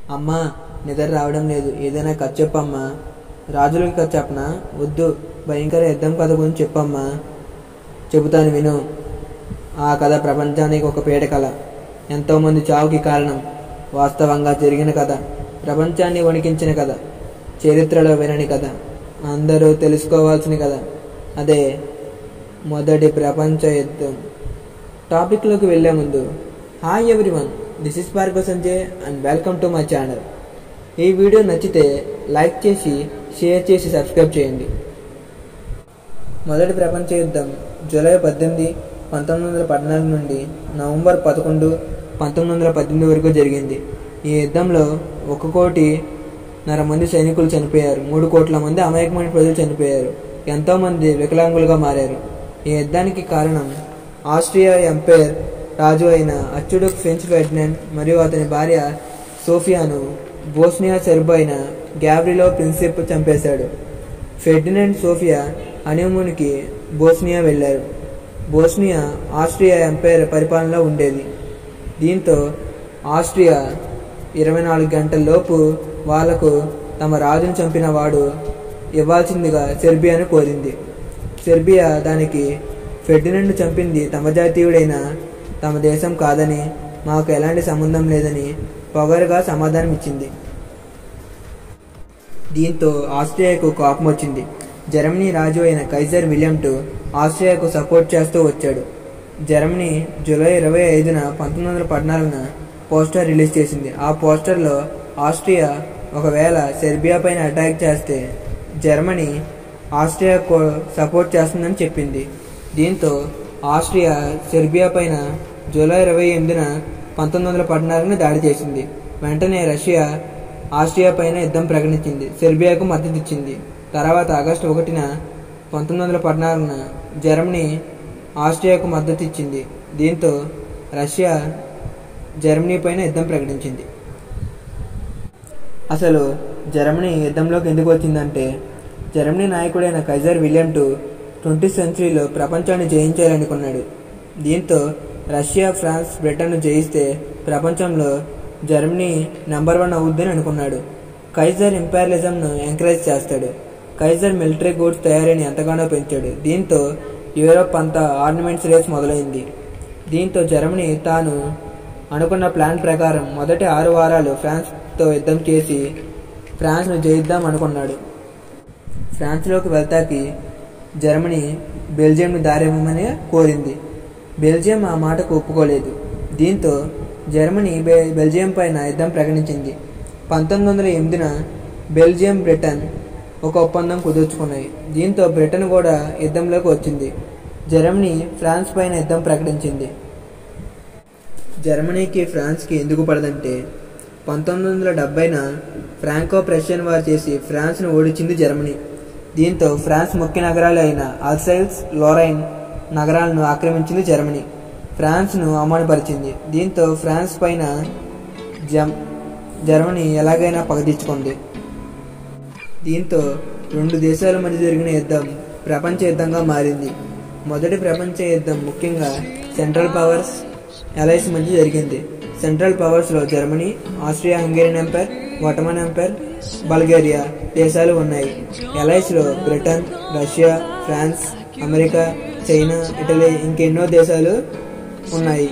అమ్మా నిద్ర రావడం లేదు ఏదైనా కథ చెప్పమ్మా రాజులకి కథ చెప్పనా వద్దు భయంకర యుద్ధం కథ గురించి చెప్పమ్మా చెబుతాను విను ఆ కథ ప్రపంచానికి ఒక పీడ కళ ఎంతోమంది చావుకి కారణం వాస్తవంగా జరిగిన కథ ప్రపంచాన్ని వణికించిన కథ చరిత్రలో వినని కథ అందరూ తెలుసుకోవాల్సిన కథ అదే మొదటి ప్రపంచ యుద్ధం టాపిక్లోకి వెళ్ళే ముందు హాయ్ ఎవ్రీవన్ దిస్ ఇస్ పార్గో Sanjay and welcome to my channel ఈ వీడియో నచ్చితే లైక్ చేసి షేర్ చేసి సబ్స్క్రైబ్ చేయండి మొదటి ప్రపంచ యుద్ధం జూలై పద్దెనిమిది పంతొమ్మిది వందల పద్నాలుగు నుండి నవంబర్ పదకొండు పంతొమ్మిది వందల పద్దెనిమిది వరకు జరిగింది ఈ యుద్ధంలో ఒక కోటి నర మంది సైనికులు చనిపోయారు మూడు కోట్ల మంది అమాయకమైన ప్రజలు చనిపోయారు ఎంతోమంది వికలాంగులుగా మారారు ఈ యుద్ధానికి కారణం ఆస్ట్రియా ఎంపైర్ రాజు అయిన అచ్చుడు ఫ్రెంచ్ ఫెర్డినాండ్ మరియు అతని భార్య సోఫియాను బోస్నియా సెర్బ్ అయిన గ్యాబ్రిలో ప్రిన్సిప్ చంపేశాడు ఫెర్డినాండ్ సోఫియా హనీమూన్కి బోస్నియా వెళ్ళారు బోస్నియా ఆస్ట్రియా ఎంపైర్ పరిపాలనలో ఉండేది దీంతో ఆస్ట్రియా ఇరవై నాలుగు గంటల్లోపు వాళ్లకు తమ రాజును చంపిన వాడు ఇవ్వాల్సిందిగా సెర్బియాను కోరింది సెర్బియా దానికి ఫెర్డినండ్ చంపింది తమ జాతీయుడైన తమ దేశం కాదని మాకు ఎలాంటి సంబంధం లేదని పొగరుగా సమాధానం ఇచ్చింది దీంతో ఆస్ట్రియాకు కోపం వచ్చింది జర్మనీ రాజు అయిన కైజర్ విలియం టు ఆస్ట్రియాకు సపోర్ట్ చేస్తూ వచ్చాడు జర్మనీ జూలై ఇరవై ఐదున పంతొమ్మిది వందల పద్నాలుగున పోస్టర్ రిలీజ్ చేసింది ఆ పోస్టర్లో ఆస్ట్రియా ఒకవేళ సెర్బియా పైన అటాక్ చేస్తే జర్మనీ ఆస్ట్రియాకు సపోర్ట్ చేస్తుందని చెప్పింది దీంతో ఆస్ట్రియా సెర్బియా పైన జూలై ఇరవై ఎనిమిదిన పంతొమ్మిది వందల పద్నాలుగున దాడి చేసింది వెంటనే రష్యా ఆస్ట్రియా పైన యుద్ధం ప్రకటించింది సెర్బియాకు మద్దతు ఇచ్చింది తర్వాత ఆగస్టు ఒకటిన పంతొమ్మిది వందల పద్నాలుగున జర్మనీ ఆస్ట్రియాకు మద్దతు ఇచ్చింది దీంతో రష్యా జర్మనీ పైన యుద్ధం ప్రకటించింది అసలు జర్మనీ యుద్ధంలోకి ఎందుకు వచ్చిందంటే జర్మనీ నాయకుడైన కైజర్ విలియం టు ట్వంటీ సెంచరీలో ప్రపంచాన్ని జయించాలనుకున్నాడు దీంతో రష్యా ఫ్రాన్స్ బ్రిటన్ను జయిస్తే ప్రపంచంలో జర్మనీ నెంబర్ వన్ అవుద్దని అనుకున్నాడు కైజర్ ఇంపైరలిజంను ఎంకరేజ్ చేస్తాడు కైజర్ మిలిటరీ గూడ్స్ తయారీని ఎంతగానో పెంచాడు దీంతో యూరోప్ అంతా ఆర్నమెంట్స్ రేస్ మొదలైంది దీంతో జర్మనీ తాను అనుకున్న ప్లాన్ ప్రకారం మొదటి ఆరు వారాలు ఫ్రాన్స్తో యుద్ధం చేసి ఫ్రాన్స్ను జయిద్దాం అనుకున్నాడు ఫ్రాన్స్లోకి వెళ్తాకి జర్మనీ బెల్జియంను దారివ్వమని కోరింది బెల్జియం ఆ మాటకు ఒప్పుకోలేదు దీంతో జర్మనీ బె- బెల్జియం పైన యుద్ధం ప్రకటించింది పంతొమ్మిది వందల ఎనిమిదిన బెల్జియం బ్రిటన్ ఒక ఒప్పందం కుదుర్చుకున్నాయి దీంతో బ్రిటన్ కూడా యుద్ధంలోకి వచ్చింది జర్మనీ ఫ్రాన్స్ పైన యుద్ధం ప్రకటించింది జర్మనీకి ఫ్రాన్స్కి ఎందుకు పడదంటే పంతొమ్మిది వందల డెబ్బైన ఫ్రాంకో ప్రషియన్ వార్ చేసి ఫ్రాన్స్ను ఓడించింది జర్మనీ దీంతో ఫ్రాన్స్ ముఖ్య నగరాలు అయిన అల్సైల్స్ లోరైన్ నగరాలను ఆక్రమించింది జర్మనీ ఫ్రాన్స్ను అవమానపరిచింది దీంతో ఫ్రాన్స్ పైన జమ్ జర్మనీ ఎలాగైనా పగదీర్చుకుంది దీంతో రెండు దేశాల మధ్య జరిగిన యుద్ధం ప్రపంచ యుద్ధంగా మారింది మొదటి ప్రపంచ యుద్ధం ముఖ్యంగా సెంట్రల్ పవర్స్ ఎలైస్ మధ్య జరిగింది సెంట్రల్ పవర్స్లో Germany Austria Hungarian empire Ottoman empire Bulgaria దేశాలు ఉన్నాయి ఎలైస్లో Britain Russia France America China Italy ఇంకెన్నో దేశాలు ఉన్నాయి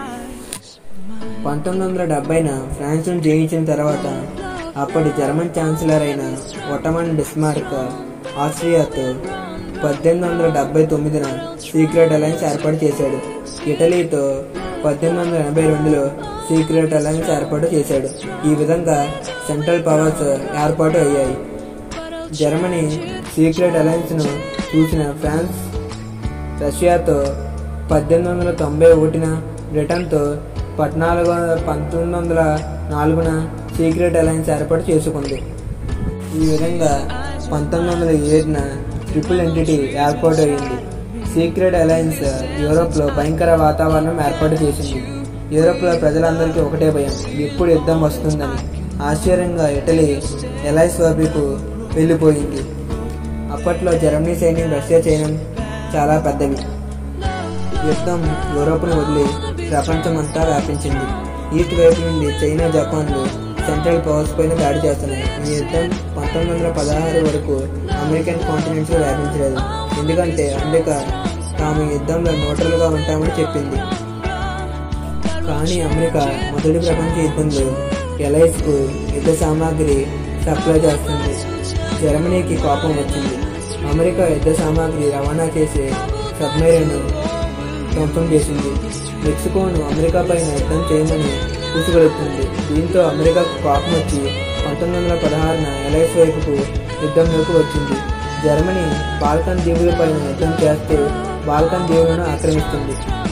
పంతొమ్మిది వందల డెబ్బైన ఫ్రాన్స్ను జయించిన తర్వాత అప్పటి జర్మన్ ఛాన్సలర్ అయిన ఒటమన్ డిస్మార్క్ ఆస్ట్రియాతో పద్దెనిమిది వందల డెబ్బై తొమ్మిదిన సీక్రెట్ అలయన్స్ ఏర్పాటు చేశాడు ఇటలీతో పద్దెనిమిది వందల ఎనభై రెండులో సీక్రెట్ అలయన్స్ ఏర్పాటు చేశాడు ఈ విధంగా సెంట్రల్ పవర్స్ ఏర్పాటు అయ్యాయి జర్మనీ సీక్రెట్ అలయన్స్ను చూసిన ఫ్రాన్స్ రష్యాతో పద్దెనిమిది వందల తొంభై ఒకటిన బ్రిటన్తో పద్నాలుగు పంతొమ్మిది వందల నాలుగున సీక్రెట్ అలయన్స్ ఏర్పాటు చేసుకుంది ఈ విధంగా పంతొమ్మిది వందల ఏడున ట్రిపుల్ ఎంటిటీ ఏర్పాటు అయింది సీక్రెట్ అలయన్స్ యూరోప్లో భయంకర వాతావరణం ఏర్పాటు చేసింది యూరోప్లో ప్రజలందరికీ ఒకటే భయం ఎప్పుడు యుద్ధం వస్తుందని ఆశ్చర్యంగా ఇటలీ ఎలైస్ వైపుకు వెళ్ళిపోయింది అప్పట్లో జర్మనీ సైన్యం రష్యా సైన్యం చాలా పెద్దవి యుద్ధం యూరోప్ను వదిలి ప్రపంచమంతా వ్యాపించింది ఈస్ట్ వైపు నుండి చైనా జపాన్లు సెంట్రల్ పవర్స్ పైన దాడి చేస్తున్నాయి ఈ యుద్ధం పంతొమ్మిది వందల పదహారు వరకు అమెరికన్ కాంటినెంట్స్లో వ్యాపించలేదు ఎందుకంటే అమెరికా తాము ఈ యుద్ధంలో న్యూట్రల్గా ఉంటామని చెప్పింది కానీ అమెరికా మొదటి ప్రపంచ యుద్ధంలో ఎలైస్కు యుద్ధ సామాగ్రి సప్లై చేస్తుంది జర్మనీకి కోపం వచ్చింది అమెరికా యుద్ధ సామాగ్రి రవాణా చేసే సబ్మెరైన్ ధ్వంసం చేసింది మెక్సికోను అమెరికా పైన యుద్ధం చేయమని కూసుకొలుపుతుంది దీంతో అమెరికాకు కోపం వచ్చి పంతొమ్మిది వందల పదహారున ఎలైస్ వైపుకు యుద్ధంలోకి వచ్చింది జర్మనీ బాల్కన్ దీవులపైన యుద్ధం చేస్తూ బాల్కన్ దీవులను ఆక్రమిస్తుంది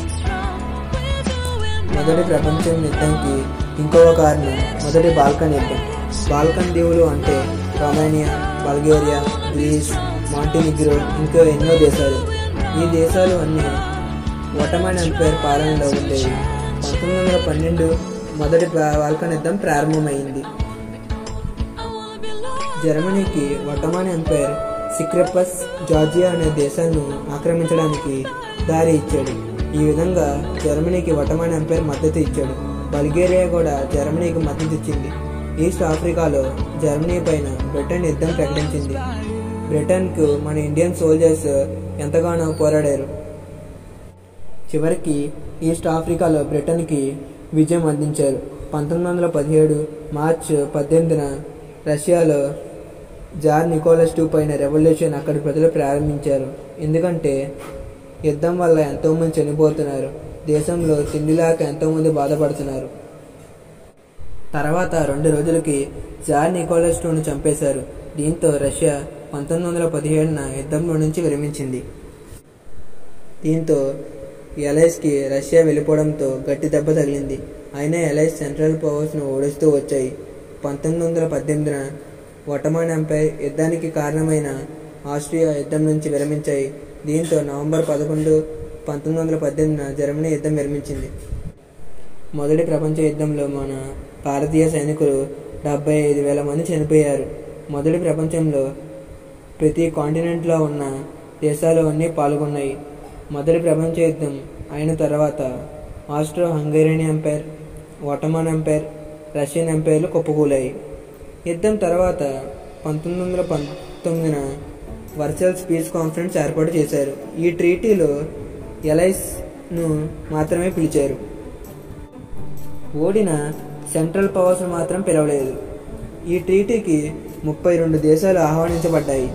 మొదటి ప్రపంచ యుద్ధంకి ఇంకొక కారణం మొదటి బాల్కన్ యుద్ధం బాల్కన్ దీవులు అంటే రొమానియా బల్గేరియా గ్రీస్ మాంటినిగ్రో ఇంకా ఎన్నో దేశాలు ఈ దేశాలు అన్నీ ఒటమన్ ఎంపైర్ పాలనలో ఉండేవి పంతొమ్మిది వందల పన్నెండు మొదటి బా- బాల్కన్ యుద్ధం ప్రారంభమైంది జర్మనీకి ఒటమాన్ ఎంపైర్ సిక్రెపస్ జార్జియా అనే దేశాన్ని ఆక్రమించడానికి దారి ఇచ్చాడు ఈ విధంగా జర్మనీకి ఒటమాన్ ఎంపైర్ మద్దతు ఇచ్చాడు బల్గేరియా కూడా జర్మనీకి మద్దతు ఇచ్చింది ఈస్ట్ ఆఫ్రికాలో జర్మనీ పైన బ్రిటన్ యుద్ధం ప్రకటించింది బ్రిటన్కు మన ఇండియన్ సోల్జర్స్ ఎంతగానో పోరాడారు చివరికి ఈస్ట్ ఆఫ్రికాలో బ్రిటన్కి విజయం అందించారు పంతొమ్మిది వందల పదిహేడు మార్చ్ పద్దెనిమిదిన రష్యాలో జార్ నికోలస్ టూ పైన రెవల్యూషన్ అక్కడి ప్రజలు ప్రారంభించారు ఎందుకంటే యుద్ధం వల్ల ఎంతోమంది చనిపోతున్నారు దేశంలో తిండి లేక ఎంతోమంది బాధపడుతున్నారు తర్వాత రెండు రోజులకి జార్ నికోలస్ టూను చంపేశారు దీంతో రష్యా పంతొమ్మిది వందల పదిహేడున యుద్ధంలో నుంచి విరమించింది దీంతో ఎలైస్కి రష్యా వెళ్ళిపోవడంతో గట్టి దెబ్బ తగిలింది అయినా ఎలైస్ సెంట్రల్ పవర్స్ను ఓడిస్తూ వచ్చాయి పంతొమ్మిది వందల పద్దెనిమిదిన ఒటమాన్ ఎంపైర్ యుద్ధానికి కారణమైన ఆస్ట్రియా యుద్ధం నుంచి విరమించాయి దీంతో నవంబర్ పదకొండు పంతొమ్మిది వందల పద్దెనిమిదిన జర్మనీ యుద్ధం విరమించింది మొదటి ప్రపంచ యుద్ధంలో మన భారతీయ సైనికులు డెబ్బై ఐదు వేల మంది చనిపోయారు మొదటి ప్రపంచంలో ప్రతి కాంటినెంట్లో ఉన్న దేశాలు అన్నీ పాల్గొన్నాయి మొదటి ప్రపంచ యుద్ధం అయిన తర్వాత Austro Hungarian empire Ottoman empire Russian ఎంపైర్లు కుప్పకూలాయి యుద్ధం తర్వాత పంతొమ్మిది వందల పంతొమ్మిదిన వర్చువల్ పీస్ కాన్ఫరెన్స్ ఏర్పాటు చేశారు ఈ ట్రీటీలో ఎలైస్ను మాత్రమే పిలిచారు ఓడిన సెంట్రల్ పవర్స్ మాత్రం పిలవలేదు ఈ ట్రీటీకి ముప్పై రెండు దేశాలు ఆహ్వానించబడ్డాయి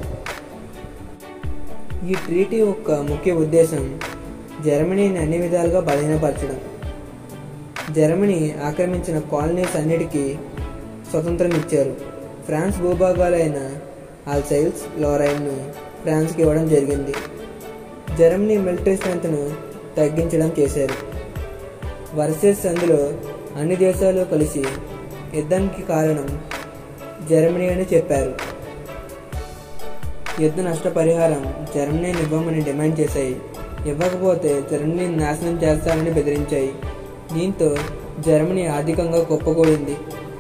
ఈ ట్రీటీ యొక్క ముఖ్య ఉద్దేశం జర్మనీని అన్ని విధాలుగా బలహీనపరచడం జర్మనీ ఆక్రమించిన కాలనీస్ అన్నిటికీ స్వతంత్రం ఇచ్చారు ఫ్రాన్స్ భూభాగాలైన ఆల్సైల్స్ లోరైన్ను ఫ్రాన్స్కి ఇవ్వడం జరిగింది జర్మనీ మిలిటరీ స్ట్రెంత్ను తగ్గించడం చేశారు వర్సెస్ అందులో అన్ని దేశాలు కలిసి యుద్ధానికి కారణం జర్మనీ అని చెప్పారు యుద్ధ నష్టపరిహారం జర్మనీని ఇవ్వమని డిమాండ్ చేశాయి ఇవ్వకపోతే జర్మనీని నాశనం చేస్తారని బెదిరించాయి దీంతో జర్మనీ ఆర్థికంగా కుప్పకూడింది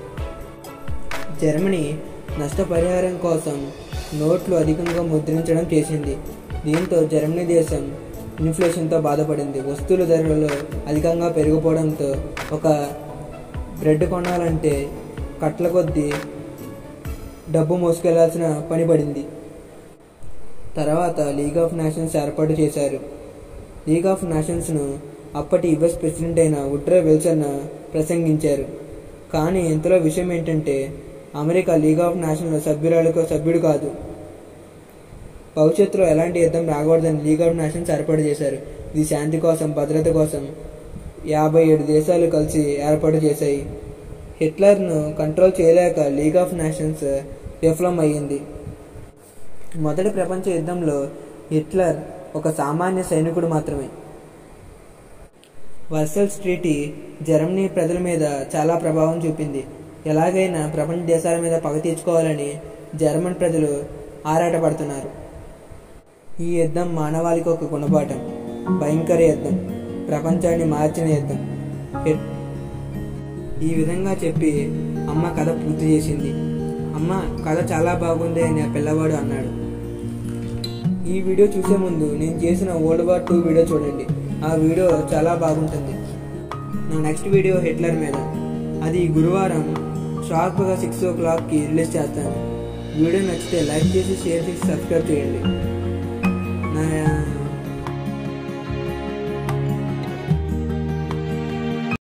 జర్మనీ నష్టపరిహారం కోసం నోట్లు అధికంగా ముద్రించడం చేసింది దీంతో జర్మనీ దేశం ఇన్ఫ్లేషన్తో బాధపడింది వస్తువుల ధరలు అధికంగా పెరిగిపోవడంతో ఒక బ్రెడ్ కొనాలంటే కట్ల కొద్దీ డబ్బు మోసుకెళ్లాల్సిన పని పడింది తర్వాత లీగ్ ఆఫ్ నేషన్స్ ఏర్పాటు చేశారు లీగ్ ఆఫ్ నేషన్స్ను అప్పటి యుఎస్ ప్రెసిడెంట్ అయిన వుడ్రో విల్సన్ ప్రసంగించారు కానీ ఇంతలో విషయం ఏంటంటే అమెరికా లీగ్ ఆఫ్ నేషన్లో సభ్యురాలకు సభ్యుడు కాదు భవిష్యత్తులో ఎలాంటి యుద్ధం రాకూడదని లీగ్ ఆఫ్ నేషన్స్ ఏర్పాటు చేశారు ఇది శాంతి కోసం భద్రత కోసం యాభై ఏడు దేశాలు కలిసి ఏర్పాటు చేశాయి హిట్లర్ను కంట్రోల్ చేయలేక లీగ్ ఆఫ్ నేషన్స్ విఫలం అయ్యింది మొదటి ప్రపంచ యుద్ధంలో హిట్లర్ ఒక సామాన్య సైనికుడు మాత్రమే వర్సల్స్ ట్రీటీ జర్మనీ ప్రజల మీద చాలా ప్రభావం చూపింది ఎలాగైనా ప్రపంచ దేశాల మీద పగ తీర్చుకోవాలని జర్మన్ ప్రజలు ఆరాటపడుతున్నారు ఈ యుద్ధం మానవాళికి ఒక గుణపాఠం భయంకర యుద్ధం ప్రపంచాన్ని మార్చిన యుద్ధం హిట్- ఈ విధంగా చెప్పి అమ్మ కథ పూర్తి చేసింది అమ్మ కథ చాలా బాగుంది అని ఆ పిల్లవాడు అన్నాడు ఈ వీడియో చూసే ముందు నేను చేసిన వరల్డ్ వార్ టూ వీడియో చూడండి ఆ వీడియో చాలా బాగుంటుంది నా నెక్స్ట్ వీడియో హిట్లర్ మీద అది గురువారం షార్ప్గా సిక్స్ ఓ క్లాక్కి రిలీజ్ చేస్తాను వీడియో నచ్చితే లైక్ చేసి షేర్ చేసి సబ్స్క్రైబ్ చేయండి నా